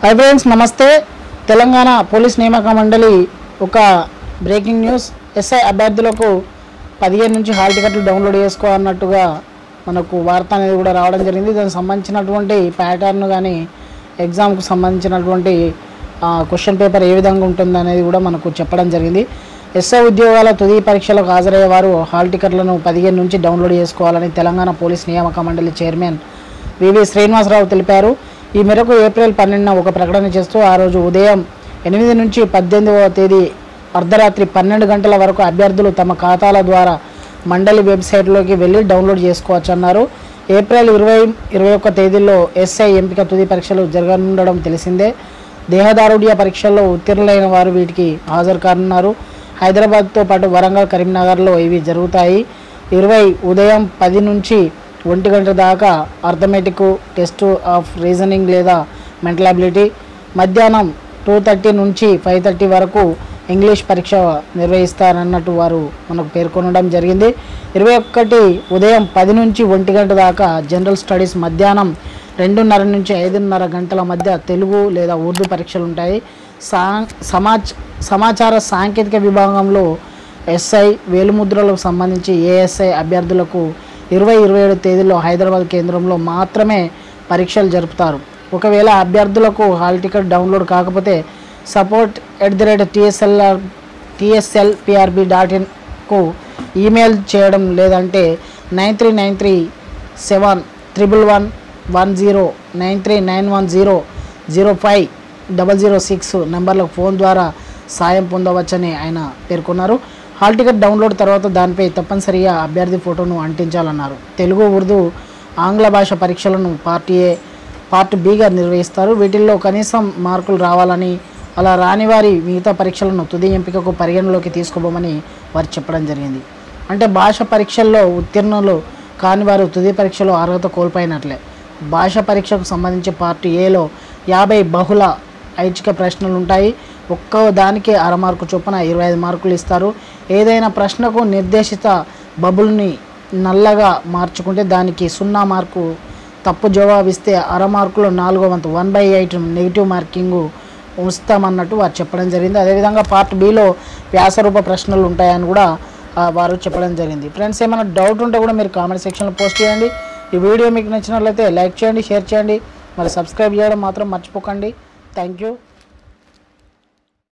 hi friends నమస్తే Telangana police నియామక మండలి ఒక బ్రేకింగ్ న్యూస్ ఎస్ఐ అభ్యర్థులకు పదిహేను నుంచి హాల్ టికెట్లు డౌన్లోడ్ చేసుకో అన్నట్టుగా మనకు వార్త అనేది కూడా రావడం జరిగింది దానికి సంబంధించినటువంటి ప్యాటర్న్ కానీ ఎగ్జామ్కు సంబంధించినటువంటి క్వశ్చన్ పేపర్ ఏ విధంగా ఉంటుంది అనేది కూడా మనకు చెప్పడం జరిగింది ఎస్ఐ ఉద్యోగాల తుది పరీక్షలకు హాజరయ్యే వారు హాల్ టికెట్లను పదిహేను నుంచి డౌన్లోడ్ చేసుకోవాలని తెలంగాణ పోలీస్ నియామక మండలి చైర్మన్ వివి శ్రీనివాసరావు తెలిపారు ఈ మేరకు ఏప్రిల్ పన్నెండున ఒక ప్రకటన చేస్తూ ఆ రోజు ఉదయం ఎనిమిది నుంచి పద్దెనిమిదవ తేదీ అర్ధరాత్రి పన్నెండు గంటల వరకు అభ్యర్థులు తమ ఖాతాల ద్వారా మండలి వెబ్సైట్లోకి వెళ్ళి డౌన్లోడ్ చేసుకోవచ్చు అన్నారు ఏప్రిల్ ఇరవై ఇరవై ఒక్క తేదీల్లో ఎస్ఐ ఎంపిక తుది పరీక్షలు జరగనుండడం తెలిసిందే దేహదారుఢ్య పరీక్షల్లో ఉత్తీర్ణులైన వారు వీటికి హాజరు కానున్నారు హైదరాబాద్తో పాటు వరంగల్ కరీంనగర్లో ఇవి జరుగుతాయి ఇరవై ఉదయం పది నుంచి ఒంటి గంట దాకా అర్థమెటిక్ టెస్ట్ ఆఫ్ రీజనింగ్ లేదా మెంటల్ అబిలిటీ మధ్యాహ్నం టూ థర్టీ నుంచి ఫైవ్ థర్టీ వరకు ఇంగ్లీష్ పరీక్ష నిర్వహిస్తారన్నట్టు వారు మనకు పేర్కొనడం జరిగింది ఇరవై ఒకటి ఉదయం పది నుంచి ఒంటి గంట దాకా జనరల్ స్టడీస్ మధ్యాహ్నం రెండున్నర నుంచి ఐదున్నర గంటల మధ్య తెలుగు లేదా ఉర్దూ పరీక్షలు ఉంటాయి సా సమాచ సమాచార సాంకేతిక విభాగంలో ఎస్ఐ వేలుముద్రలకు సంబంధించి ఏఎస్ఐ అభ్యర్థులకు ఇరవై ఇరవై ఏడు తేదీలో హైదరాబాద్ కేంద్రంలో మాత్రమే పరీక్షలు జరుపుతారు ఒకవేళ అభ్యర్థులకు హాల్ టికెట్ డౌన్లోడ్ కాకపోతే support at the rate TSLR TSL PRB dot ఇన్కు ఈమెయిల్ చేయడం లేదంటే nine three nine three seven triple one one zero nine three nine one zero zero five double zero six నెంబర్లకు phone ద్వారా సాయం పొందవచ్చని ఆయన పేర్కొన్నారు హాల్ టికెట్ డౌన్లోడ్ తర్వాత దానిపై తప్పనిసరిగా అభ్యర్థి ఫోటోను అంటించాలన్నారు తెలుగు ఉర్దూ ఆంగ్ల భాష పరీక్షలను పార్టీ ఏ పార్ట్ బిగా నిర్వహిస్తారు వీటిల్లో కనీసం మార్కులు రావాలని అలా రాని వారి మిగతా పరీక్షలను తుది ఎంపికకు పరిగణలోకి తీసుకోబోమని వారు చెప్పడం జరిగింది అంటే భాష పరీక్షల్లో ఉత్తీర్ణులు కాని వారు తుది పరీక్షలో అర్హత కోల్పోయినట్లే భాష పరీక్షకు సంబంధించి పార్ట్ ఏలో యాభై బహుళ ఐచ్ఛిక ప్రశ్నలు ఉంటాయి ఒక్కో దానికి అర మార్కు చొప్పున ఇరవై ఐదు మార్కులు ఇస్తారు ఏదైనా ప్రశ్నకు నిర్దేశిత బబుల్ని నల్లగా మార్చుకుంటే దానికి సున్నా మార్కు తప్పు జవాబిస్తే అర మార్కులో నాలుగో వంతు one by eight negative marking ఉంచుతామన్నట్టు వారు చెప్పడం జరిగింది అదేవిధంగా పార్ట్ బిలో వ్యాసరూప ప్రశ్నలు ఉంటాయని కూడా ఆ, వారు చెప్పడం జరిగింది ఫ్రెండ్స్ ఏమైనా డౌట్ ఉంటే కూడా మీరు కామెంట్ సెక్షన్లో పోస్ట్ చేయండి ఈ వీడియో మీకు నచ్చినట్లయితే లైక్ చేయండి షేర్ చేయండి మరి సబ్స్క్రైబ్ చేయడం మాత్రం మర్చిపోకండి థ్యాంక్ యూ